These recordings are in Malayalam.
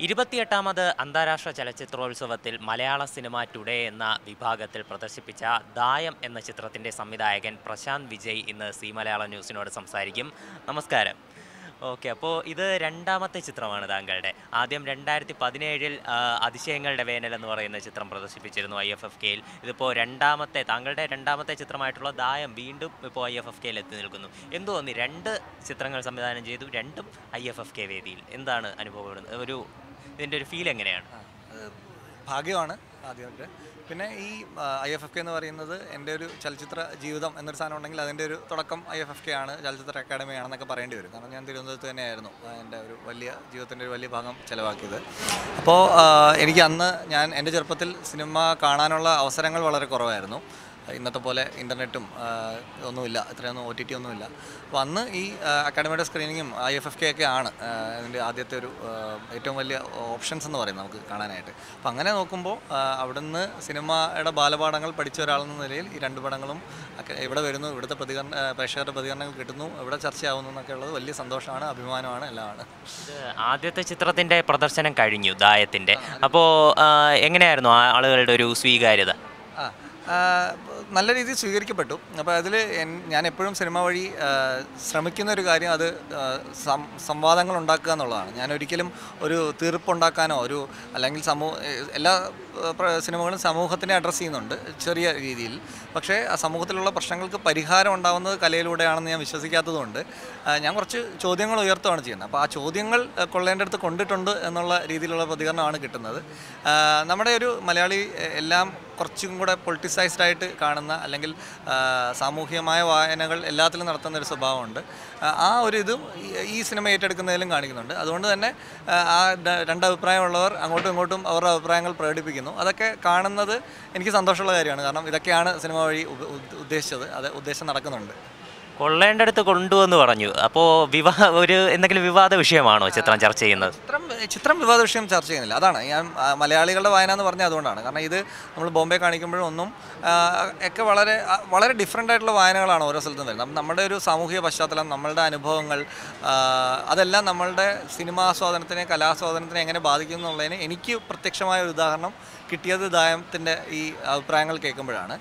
ഇരുപത്തിയെട്ടാമത് അന്താരാഷ്ട്ര ചലച്ചിത്രോത്സവത്തിൽ മലയാള സിനിമ ടുഡേ എന്ന വിഭാഗത്തിൽ പ്രദർശിപ്പിച്ച ദായം എന്ന ചിത്രത്തിൻ്റെ സംവിധായകൻ പ്രശാന്ത് വിജയ് ഇന്ന് സി മലയാളം ന്യൂസിനോട് സംസാരിക്കും നമസ്കാരം ഓക്കെ അപ്പോൾ ഇത് രണ്ടാമത്തെ ചിത്രമാണ് താങ്കളുടെ ആദ്യം രണ്ടായിരത്തി പതിനേഴിൽ അതിശയങ്ങളുടെ വേനൽ എന്ന് പറയുന്ന ചിത്രം പ്രദർശിപ്പിച്ചിരുന്നു ഐ എഫ് എഫ് കെയിൽ ഇതിപ്പോൾ രണ്ടാമത്തെ താങ്കളുടെ രണ്ടാമത്തെ ചിത്രമായിട്ടുള്ള ദായം വീണ്ടും ഇപ്പോൾ ഐ എഫ് എഫ് കെയിൽ എത്തി നിൽക്കുന്നു എന്തു തോന്നി രണ്ട് ചിത്രങ്ങൾ സംവിധാനം ചെയ്തു രണ്ടും ഐ എഫ് എഫ് കെ വേദിയിൽ എന്താണ് അനുഭവപ്പെടുന്നത് ഒരു ഇതിൻ്റെ ഒരു ഫീൽ എങ്ങനെയാണ് അത് ഭാഗ്യമാണ് ആദ്യമായിട്ട് പിന്നെ ഈ ഐ എഫ് എഫ് കെ എന്ന് പറയുന്നത് എൻ്റെ ഒരു ചലച്ചിത്ര ജീവിതം എന്നൊരു സാധനം ഉണ്ടെങ്കിൽ അതിൻ്റെ ഒരു തുടക്കം ഐ എഫ് എഫ് കെ ആണ് ചലച്ചിത്ര അക്കാദമി ആണെന്നൊക്കെ പറയേണ്ടി വരും കാരണം ഞാൻ തിരുവനന്തപുരത്ത് തന്നെയായിരുന്നു ആ, എൻ്റെ ഒരു വലിയ ജീവിതത്തിൻ്റെ ഒരു വലിയ ഭാഗം ചിലവാക്കിയത് അപ്പോൾ എനിക്ക് അന്ന് ഞാൻ എൻ്റെ ചെറുപ്പത്തിൽ സിനിമ കാണാനുള്ള അവസരങ്ങൾ വളരെ കുറവായിരുന്നു ഇന്നത്തെ പോലെ ഇൻ്റർനെറ്റും ഒന്നുമില്ല ഇത്രയൊന്നും ഒ ടി ടി ഒന്നുമില്ല അപ്പോൾ അന്ന് ഈ ആ, അക്കാഡമിയുടെ സ്ക്രീനിങ്ങും ഐ എഫ് എഫ് കെ ഒക്കെ ആണ് ആ, അതിൻ്റെ ആദ്യത്തെ ഒരു ആ, ഏറ്റവും വലിയ ഓപ്ഷൻസ് എന്ന് പറയുന്നത് നമുക്ക് കാണാനായിട്ട് അപ്പോൾ അങ്ങനെ നോക്കുമ്പോൾ ആ, അവിടുന്ന് സിനിമയുടെ ബാലപാഠങ്ങൾ പഠിച്ച ഒരാളെന്ന നിലയിൽ ഈ രണ്ട് പടങ്ങളും ഒക്കെ ഇവിടെ വരുന്നു ഇവിടുത്തെ പ്രതികരണ ആ, പ്രേക്ഷകരുടെ പ്രതികരണങ്ങൾ കിട്ടുന്നു ഇവിടെ ചർച്ചയാവുന്നു എന്നൊക്കെ ഉള്ളത് വലിയ സന്തോഷമാണ് അഭിമാനമാണ് എല്ലാമാണ് ഇത് ആദ്യത്തെ ചിത്രത്തിൻ്റെ പ്രദർശനം കഴിഞ്ഞു ദായത്തിൻ്റെ അപ്പോൾ എങ്ങനെയായിരുന്നു ആ ആളുകളുടെ ഒരു സ്വീകാര്യത ആ ആ, നല്ല രീതിയിൽ സ്വീകരിക്കപ്പെട്ടു അപ്പോൾ അതിൽ ഞാൻ എപ്പോഴും സിനിമ വഴി ആ, ശ്രമിക്കുന്ന ഒരു കാര്യം അത് ആ, സം- സംവാദങ്ങൾ ഉണ്ടാക്കുക എന്നുള്ളതാണ് ഞാൻ ഒരിക്കലും ഒരു തീർപ്പുണ്ടാക്കാനോ ഒരു അല്ലെങ്കിൽ സമൂഹ എല്ലാ ആ, പ്ര- സിനിമകളും സമൂഹത്തിനെ അഡ്രസ്സ് ചെയ്യുന്നുണ്ട് ചെറിയ രീതിയിൽ പക്ഷേ ആ സമൂഹത്തിലുള്ള പ്രശ്നങ്ങൾക്ക് പരിഹാരം ഉണ്ടാവുന്നത് കലയിലൂടെയാണെന്ന് ഞാൻ വിശ്വസിക്കാത്തതുകൊണ്ട് ആ, ഞാൻ കുറച്ച് ചോദ്യങ്ങൾ ഉയർത്തുകയാണ് ചെയ്യുന്നത് അപ്പോൾ ആ ചോദ്യങ്ങൾ ആ, കൊള്ളേണ്ടടുത്ത് കൊണ്ടിട്ടുണ്ട് എന്നുള്ള രീതിയിലുള്ള പ്രതികരണമാണ് കിട്ടുന്നത് ആ, നമ്മുടെ ഒരു മലയാളി എ, എല്ലാം കുറച്ചും കൂടെ പൊളിറ്റിസൈസ്ഡ് ആയിട്ട് കാണുന്ന അല്ലെങ്കിൽ ആ, സാമൂഹികമായ വായനകൾ എല്ലാത്തിലും നടത്തുന്ന ഒരു സ്വഭാവമുണ്ട് ആ, ആ ഒരു ഇതും ഈ- ഈ സിനിമ ഏറ്റെടുക്കുന്നതിലും കാണിക്കുന്നുണ്ട് അതുകൊണ്ട് തന്നെ ആ, ആ ര- രണ്ട് അഭിപ്രായമുള്ളവർ അങ്ങോട്ടും ഇങ്ങോട്ടും അവരുടെ അഭിപ്രായങ്ങൾ പ്രകടിപ്പിക്കുന്നു അതൊക്കെ കാണുന്നത് എനിക്ക് സന്തോഷമുള്ള കാര്യമാണ് കാരണം ഇതൊക്കെയാണ് സിനിമ വഴി ഉപ- ഉദ്ദ- ഉദ്ദേശിച്ചത് അത് ഉദ്ദേശം നടക്കുന്നുണ്ട് കൊള്ളേണ്ടടുത്ത് കൊണ്ടുവന്ന് പറഞ്ഞു അപ്പോൾ വിവാഹ ഒരു എന്തെങ്കിലും വിവാദ വിഷയമാണോ ചിത്രം ചർച്ച ചെയ്യുന്നത് ചിത്രം ചിത്രം വിവാദ വിഷയം ചർച്ച ചെയ്യുന്നില്ല അതാണ് ഞാൻ ആ, മലയാളികളുടെ വായന എന്ന് പറഞ്ഞാൽ അതുകൊണ്ടാണ് കാരണം ഇത് നമ്മൾ ബോംബെ കാണിക്കുമ്പോഴും ഒന്നും ആ, ഒക്കെ വളരെ ആ, വളരെ ഡിഫറെൻ്റ് ആയിട്ടുള്ള വായനകളാണ് ഓരോ സ്ഥലത്തും വരുന്നത് അപ്പം നമ്മുടെ ഒരു സാമൂഹിക പശ്ചാത്തലം നമ്മളുടെ അനുഭവങ്ങൾ ആ, അതെല്ലാം നമ്മളുടെ സിനിമാസ്വാദനത്തിനെ കലാസ്വാദനത്തിനെ എങ്ങനെ ബാധിക്കും എന്നുള്ളതിന് എനിക്ക് പ്രത്യക്ഷമായ ഒരു ഉദാഹരണം കിട്ടിയത് ദായത്തിൻ്റെ ഈ അഭിപ്രായങ്ങൾ കേൾക്കുമ്പോഴാണ്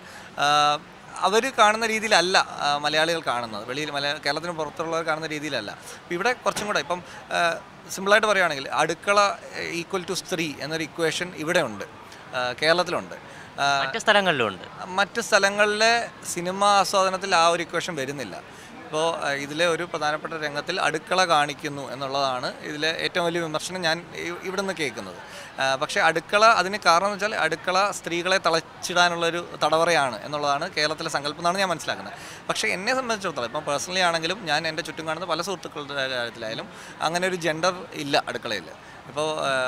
അവർ കാണുന്ന രീതിയിലല്ല ആ, മലയാളികൾ കാണുന്നത് വെളിയിൽ മലയാള കേരളത്തിന് പുറത്തുള്ളവർ കാണുന്ന രീതിയിലല്ല ഇപ്പം ഇവിടെ കുറച്ചും കൂടെ ഇപ്പം സിമ്പിളായിട്ട് പറയുകയാണെങ്കിൽ അടുക്കള ഈക്വൽ ടു സ്ത്രീ എന്നൊരു ഇക്വേഷൻ ഇവിടെ ഉണ്ട് ആ, കേരളത്തിലുണ്ട് ആ, മറ്റ് സ്ഥലങ്ങളിലും ഉണ്ട് മറ്റ് സ്ഥലങ്ങളിലെ സിനിമ ആസ്വാദനത്തിൽ ആ ഒരു ഇക്വേഷൻ വരുന്നില്ല ഇപ്പോൾ ഇതിലെ ഒരു പ്രധാനപ്പെട്ട രംഗത്തിൽ അടുക്കള കാണിക്കുന്നു എന്നുള്ളതാണ് ഇതിലെ ഏറ്റവും വലിയ വിമർശനം ഞാൻ ഇ- ഇവിടുന്ന് കേൾക്കുന്നത് ആ, പക്ഷേ അടുക്കള അതിന് കാരണം എന്ന് വെച്ചാൽ അടുക്കള സ്ത്രീകളെ തളച്ചിടാനുള്ളൊരു തടവറയാണ് എന്നുള്ളതാണ് കേരളത്തിലെ സങ്കല്പം എന്നാണ് ഞാൻ മനസ്സിലാക്കുന്നത് പക്ഷേ എന്നെ സംബന്ധിച്ചിടത്തോളം ഇപ്പം പേഴ്സണലി ആണെങ്കിലും ഞാൻ എൻ്റെ ചുറ്റും കാണുന്ന പല സുഹൃത്തുക്കളുടെ കാര്യത്തിലായാലും അങ്ങനെ ഒരു ജെൻഡർ ഇല്ല അടുക്കളയിൽ ഇപ്പോൾ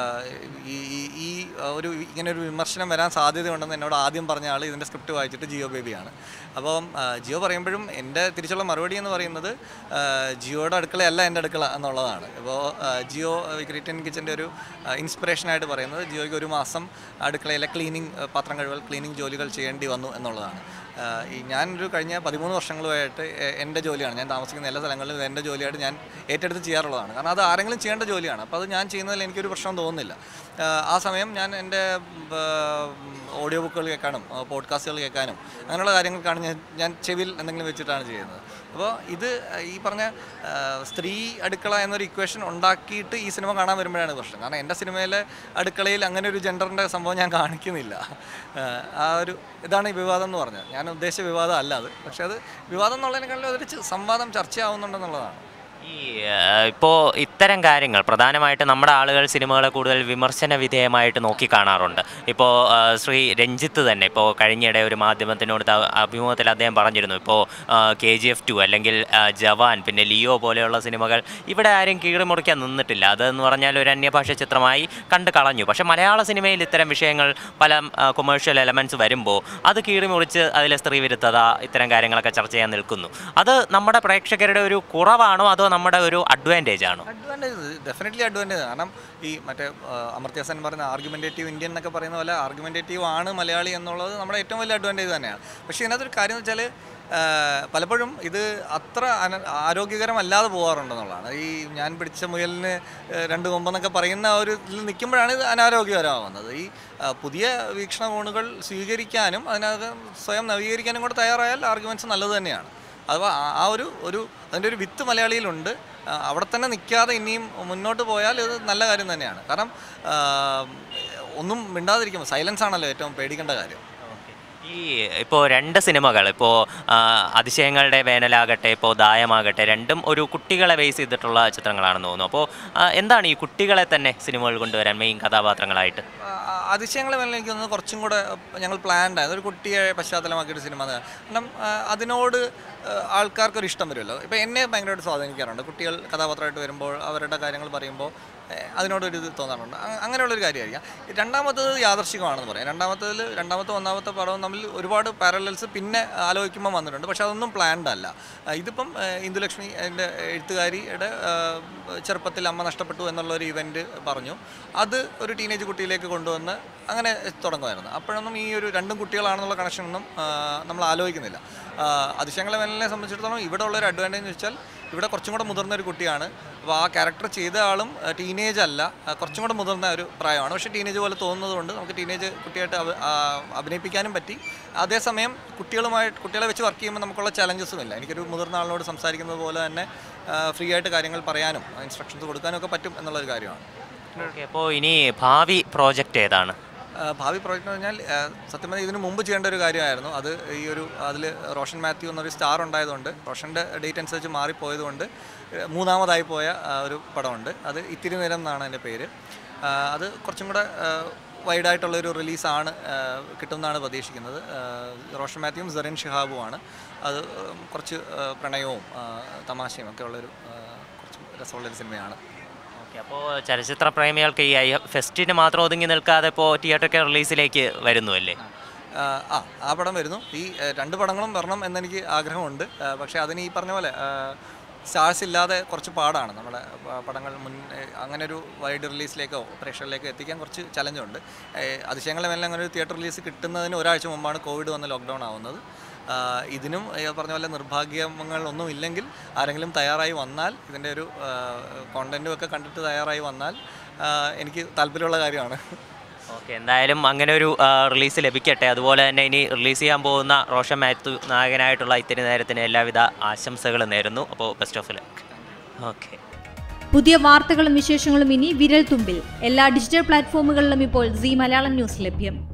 ഈ ഈ- ഈ ഒരു ഇങ്ങനെ ഒരു വിമർശനം വരാൻ സാധ്യതയുണ്ടെന്ന് എന്നോട് ആദ്യം പറഞ്ഞ ആൾ ഇതിൻ്റെ സ്ക്രിപ്റ്റ് വായിച്ചിട്ട് ജിയോ ബേബിയാണ് അപ്പം ആ, ജിയോ പറയുമ്പോഴും എൻ്റെ തിരിച്ചുള്ള മറുപടി എന്ന് പറയുന്നത് ആ, ജിയോയുടെ അടുക്കളയല്ല എൻ്റെ അടുക്കള എന്നുള്ളതാണ് ഇപ്പോൾ ജിയോ ക്രിറ്റൻ കിച്ചൻ്റെ ഒരു ഇൻസ്പിറേഷനായിട്ട് പറയുന്നത് ജിയോയ്ക്ക് ഒരു മാസം അടുക്കളയിലെ ക്ലീനിങ് പാത്രം കഴുകൽ ക്ലീനിങ് ജോലികൾ ചെയ്യേണ്ടി വന്നു എന്നുള്ളതാണ് ആ, ഈ ഞാനൊരു കഴിഞ്ഞ പതിമൂന്ന് വർഷങ്ങളുമായിട്ട് എ- എൻ്റെ ജോലിയാണ് ഞാൻ താമസിക്കുന്ന എല്ലാ സ്ഥലങ്ങളിലും ഇത് എൻ്റെ ജോലിയായിട്ട് ഞാൻ ഏറ്റെടുത്ത് ചെയ്യാറുള്ളതാണ് കാരണം അത് ആരെങ്കിലും ചെയ്യേണ്ട ജോലിയാണ് അപ്പോൾ അത് ഞാൻ ചെയ്യുന്നതിൽ എനിക്കൊരു പ്രശ്നം തോന്നുന്നില്ല ആ, ആ സമയം ഞാൻ എൻ്റെ ഓഡിയോ ബുക്കുകൾ കേൾക്കാനും പോഡ്കാസ്റ്റുകൾ കേൾക്കാനും അങ്ങനെയുള്ള കാര്യങ്ങൾക്കാണ് ഞാൻ ഞാൻ ചെവിയിൽ എന്തെങ്കിലും വെച്ചിട്ടാണ് ചെയ്യുന്നത് അപ്പോൾ ഇത് ഈ പറഞ്ഞ ആ, സ്ത്രീ അടുക്കള എന്നൊരു ഇക്വേഷൻ ഉണ്ടാക്കിയിട്ട് ഈ സിനിമ കാണാൻ വരുമ്പോഴാണ് പ്രശ്നം കാരണം എൻ്റെ സിനിമയിലെ അടുക്കളയിൽ അങ്ങനെ ഒരു ജെൻഡറിൻ്റെ സംഭവം ഞാൻ കാണിക്കുന്നില്ല ആ, ആ ഒരു ഇതാണ് ഈ വിവാദം എന്ന് പറഞ്ഞത് ഞാൻ ഉദ്ദേശിച്ച വിവാദം അല്ല അത് പക്ഷേ അത് വിവാദം എന്നുള്ളതിനേക്കാളും അതൊരു ച- സംവാദം ചർച്ചയാവുന്നുണ്ടെന്നുള്ളതാണ് ഈ ഇപ്പോൾ ഇത്തരം കാര്യങ്ങൾ പ്രധാനമായിട്ട് നമ്മുടെ ആളുകൾ സിനിമകളെ കൂടുതൽ വിമർശന വിധേയമായിട്ട് നോക്കി കാണാറുണ്ട് ഇപ്പോൾ ശ്രീ രഞ്ജിത്ത് തന്നെ ഇപ്പോൾ കഴിഞ്ഞിടെ ഒരു മാധ്യമത്തിനോട് ത- അഭിമുഖത്തിൽ അദ്ദേഹം പറഞ്ഞിരുന്നു ഇപ്പോൾ കെ ജി എഫ് ടു അല്ലെങ്കിൽ ആ, ജവാൻ പിന്നെ ലിയോ പോലെയുള്ള സിനിമകൾ ഇവിടെ ആരും കീറിമുറിക്കാൻ നിന്നിട്ടില്ല അതെന്ന് പറഞ്ഞാൽ ഒരു അന്യഭാഷ ചിത്രമായി കണ്ടു കളഞ്ഞു പക്ഷേ മലയാള സിനിമയിൽ ഇത്തരം വിഷയങ്ങൾ പല കൊമേഴ്ഷ്യൽ എലമെൻറ്റ്സ് വരുമ്പോൾ അത് കീറിമുറിച്ച് അതിലെ സ്ത്രീ വിരുദ്ധത ഇത്തരം കാര്യങ്ങളൊക്കെ ചർച്ച ചെയ്യാൻ നിൽക്കുന്നു അത് നമ്മുടെ പ്രേക്ഷകരുടെ ഒരു കുറവാണോ അതോ നമ്മുടെ ഒരു അഡ്വാൻറ്റേജ് ആണോ അഡ്വാൻറ്റേജ് ഡെഫിനറ്റ്ലി അഡ്വാൻറ്റേജ് കാരണം ഈ മറ്റേ ആ, അമർത്യ സെൻ പറയുന്ന ആർഗ്യുമെൻറ്റേറ്റീവ് ഇന്ത്യൻ എന്നൊക്കെ പറയുന്ന പോലെ ആർഗ്യുമെൻറ്റേറ്റീവ് ആണ് മലയാളി എന്നുള്ളത് നമ്മുടെ ഏറ്റവും വലിയ അഡ്വാൻറ്റേജ് തന്നെയാണ് പക്ഷേ ഇതിനകത്തൊരു കാര്യം എന്ന് വെച്ചാൽ പലപ്പോഴും ഇത് അത്ര അന ആരോഗ്യകരമല്ലാതെ പോകാറുണ്ടെന്നുള്ളതാണ് ഈ ഞാൻ പിടിച്ച മുയലിന് ആ, രണ്ട് കൊമ്പെന്നൊക്കെ പറയുന്ന ആ ഒരു ഇതിൽ നിൽക്കുമ്പോഴാണ് ഇത് അനാരോഗ്യകരമാവുന്നത് ഈ ആ, പുതിയ വീക്ഷണകോണുകൾ സ്വീകരിക്കാനും അതിനകത്ത് സ്വയം നവീകരിക്കാനും കൂടെ തയ്യാറായാൽ ആർഗ്യുമെൻറ്റ്സ് നല്ലത് തന്നെയാണ് അഥവാ ആ- ആ ഒരു ഒരു അതിൻ്റെ ഒരു വിത്ത് മലയാളിയിലുണ്ട് ആ, അവിടെ തന്നെ നിൽക്കാതെ ഇനിയും മുന്നോട്ട് പോയാൽ ഇത് നല്ല കാര്യം തന്നെയാണ് കാരണം ആ, ഒന്നും മിണ്ടാതിരിക്കുമ്പോൾ സൈലൻസ് ആണല്ലോ ഏറ്റവും പേടിക്കേണ്ട കാര്യം ഈ ഇപ്പോൾ രണ്ട് സിനിമകൾ ഇപ്പോൾ അതിശയങ്ങളുടെ വേനലാകട്ടെ ഇപ്പോൾ ദായമാകട്ടെ രണ്ടും ഒരു കുട്ടികളെ ബേസ് ചെയ്തിട്ടുള്ള ചിത്രങ്ങളാണെന്ന് തോന്നുന്നു അപ്പോൾ എന്താണ് ഈ കുട്ടികളെ തന്നെ സിനിമകൾ കൊണ്ടുവരാൻ മെയിൻ കഥാപാത്രങ്ങളായിട്ട് ആ, അതിശയങ്ങളെ മേലെ എനിക്ക് തോന്നുന്നു കുറച്ചും കൂടെ ഞങ്ങൾ പ്ലാൻഡ് ആയത് ഒരു കുട്ടിയെ പശ്ചാത്തലമാക്കിയൊരു സിനിമ എന്ന്. കാരണം ആ, അതിനോട് ആ, ആൾക്കാർക്കൊരു ഇഷ്ടം വരുമല്ലോ ഇപ്പോൾ എന്നെ ഭയങ്കരമായിട്ട് സ്വാധീനിക്കാറുണ്ട് കുട്ടികൾ കഥാപാത്രമായിട്ട് വരുമ്പോൾ അവരുടെ കാര്യങ്ങൾ പറയുമ്പോൾ ഏ, അതിനോടൊരു ഇത് തോന്നാറുണ്ട് അ- അങ്ങനെയുള്ളൊരു കാര്യമായിരിക്കാം രണ്ടാമത്തത് യാദർശികമാണെന്ന് പറയാം രണ്ടാമത്തതിൽ രണ്ടാമത്തെ ഒന്നാമത്തെ പടവും തമ്മിൽ ഒരുപാട് പാരലൽസ് പിന്നെ ആലോചിക്കുമ്പോൾ വന്നിട്ടുണ്ട് പക്ഷെ അതൊന്നും പ്ലാൻഡ് അല്ല ആ, ഇതിപ്പം ആ, ഇന്ദുലക്ഷ്മി എൻ്റെ എഴുത്തുകാരിയുടെ ആ, ചെറുപ്പത്തിൽ അമ്മ നഷ്ടപ്പെട്ടു എന്നുള്ള ഒരു ഇവൻറ്റ് പറഞ്ഞു അത് ഒരു ടീനേജ് കുട്ടിയിലേക്ക് കൊണ്ടുവന്ന് അങ്ങനെ തുടങ്ങുമായിരുന്നു അപ്പോഴൊന്നും ഈ ഒരു രണ്ടും കുട്ടികളാണെന്നുള്ള കണക്ഷനൊന്നും ആ, നമ്മൾ ആലോചിക്കുന്നില്ല ആ, അതിശയങ്ങളെ മേലിനെ സംബന്ധിച്ചിടത്തോളം ഇവിടെ ഉള്ള ഒരു അഡ്വാൻറ്റേജ് എന്ന് വെച്ചാൽ ഇവിടെ കുറച്ചും കൂടെ മുതിർന്ന ഒരു കുട്ടിയാണ് അപ്പോൾ ആ ക്യാരക്ടർ ചെയ്ത ആളും ടീനേജ് അല്ല ആ, കുറച്ചും കൂടെ മുതിർന്ന ഒരു പ്രായമാണ് പക്ഷേ ടീനേജ് പോലെ തോന്നുന്നത് കൊണ്ട് നമുക്ക് ടീനേജ് കുട്ടിയായിട്ട് അഭ- ആ, അഭിനയിപ്പിക്കാനും പറ്റി അതേസമയം കുട്ടികളുമായിട്ട് കുട്ടികളെ വെച്ച് വർക്ക് ചെയ്യുമ്പോൾ നമുക്കുള്ള ചലഞ്ചസും ഇല്ല എനിക്കൊരു മുതിർന്ന ആളിനോട് സംസാരിക്കുന്നത് പോലെ തന്നെ ഫ്രീ ആയിട്ട് കാര്യങ്ങൾ പറയാനും ഇൻസ്ട്രക്ഷൻസ് കൊടുക്കാനും ഒക്കെ പറ്റും എന്നുള്ളൊരു കാര്യമാണ് ഓക്കെ അപ്പോൾ ഇനി ഭാവി പ്രോജക്റ്റ് ഏതാണ് ആ, ഭാവി പ്രോജക്റ്റ് എന്ന് പറഞ്ഞാൽ ആ, സത്യം പറഞ്ഞാൽ ഇതിന് മുമ്പ് ചെയ്യേണ്ട ഒരു കാര്യമായിരുന്നു അത് ഈ ഒരു അതിൽ റോഷൻ മാത്യു എന്നൊരു സ്റ്റാർ ഉണ്ടായതുകൊണ്ട് റോഷൻ്റെ ഡേറ്റ് അനുസരിച്ച് മാറിപ്പോയതുകൊണ്ട് ഏ, മൂന്നാമതായി പോയ ആ, ഒരു പടമുണ്ട് അത് ഇത്തിരി നേരം എന്നാണ് എൻ്റെ പേര് ആ, അത് കുറച്ചും കൂടെ വൈഡായിട്ടുള്ളൊരു റിലീസാണ് കിട്ടുമെന്നാണ് പ്രതീക്ഷിക്കുന്നത് ആ, റോഷൻ മാത്യുവും സെറിൻ ഷിഹാബുമാണ് അത് ഉം, കുറച്ച് ആ, പ്രണയവും ആ, തമാശയും ഒക്കെ ഉള്ളൊരു ആ, കുറച്ച് രസമുള്ളൊരു സിനിമയാണ് ഓക്കെ അപ്പോൾ ചലച്ചിത്ര പ്രേമികൾക്ക് ഈ ഐ ഫെസ്റ്റിന് മാത്രം ഒതുങ്ങി നിൽക്കാതെ ഇപ്പോൾ തിയേറ്റർ റിലീസിലേക്ക് വരുന്നു അല്ലേ ആ, ആ ആ പടം വരുന്നു ഈ ഏ, രണ്ട് പടങ്ങളും വരണം എന്നെനിക്ക് ആഗ്രഹമുണ്ട് ആ, പക്ഷേ അതിന് ഈ പറഞ്ഞ പോലെ സ്റ്റാർസ് ഇല്ലാതെ കുറച്ച് പാടാണ് നമ്മുടെ പ- പടങ്ങൾ മുൻ ഏ, അങ്ങനെ ഒരു വൈഡ് റിലീസിലേക്കോ പ്രേക്ഷകരിലേക്കോ എത്തിക്കാൻ കുറച്ച് ചലഞ്ചുണ്ട് അതിശയങ്ങളെ മേലെ അങ്ങനെ ഒരു തിയേറ്റർ റിലീസ് കിട്ടുന്നതിന് ഒരാഴ്ച മുമ്പാണ് കോവിഡ് വന്ന് ലോക്ക്ഡൗൺ ആവുന്നത് ആ, ഇതിനും ഏ, പറഞ്ഞ പോലെ നിർഭാഗ്യങ്ങൾ ഒന്നും ഇല്ലെങ്കിൽ ആരെങ്കിലും തയ്യാറായി വന്നാൽ ഇതിൻ്റെ ഒരു കോണ്ടൻറ്റും ഒക്കെ കണ്ടിട്ട് തയ്യാറായി വന്നാൽ ആ, എനിക്ക് താല്പര്യമുള്ള കാര്യമാണ് ഓക്കെ എന്തായാലും അങ്ങനെ ഒരു റിലീസ് ലഭിക്കട്ടെ അതുപോലെ തന്നെ ഇനി റിലീസ് ചെയ്യാൻ പോകുന്ന റോഷൻ മാത്യു നായകനായിട്ടുള്ള ഇത്തിരി നേരത്തിന് എല്ലാവിധ ആശംസകളും നേരുന്നു അപ്പോൾ ബെസ്റ്റ് ഓഫ് ലക്ക് ഓക്കെ പുതിയ വാർത്തകളും വിശേഷങ്ങളും ഇനി വിരൽ തുമ്പിൽ എല്ലാ ഡിജിറ്റൽ പ്ലാറ്റ്ഫോമുകളിലും ഇപ്പോൾ സി മലയാളം ന്യൂസ് ലഭ്യം